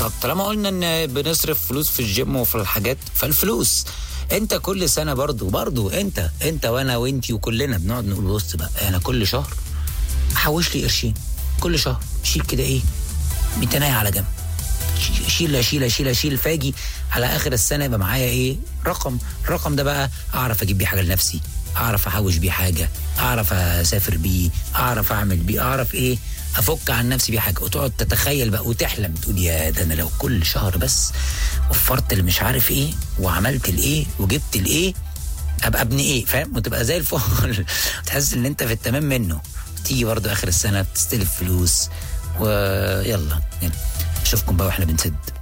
طب طالما قلنا ان بنصرف فلوس في الجيم وفي الحاجات فالفلوس انت كل سنه برضو برضو انت انت وانا وانتي وكلنا بنقعد نقول بص بقى انا كل شهر احوش لي قرشين كل شهر شيل كده ايه 200 على جنب شيل اشيل اشيل اشيل فاجي على اخر السنه يبقى معايا ايه رقم الرقم ده بقى اعرف اجيب بيه حاجه لنفسي اعرف احوش بيه حاجه اعرف اسافر بيه اعرف اعمل بيه اعرف ايه افك عن نفسي بيه حاجه وتقعد تتخيل بقى وتحلم تقول يا ده انا لو كل شهر بس وفرت اللي مش عارف ايه وعملت الايه وجبت الايه ابقى ابن ايه فاهم وتبقى زي الفل تحس ان انت في التمام منه تيجي برضه اخر السنه بتستلف فلوس ويلا يلا اشوفكم بقى واحنا بنسد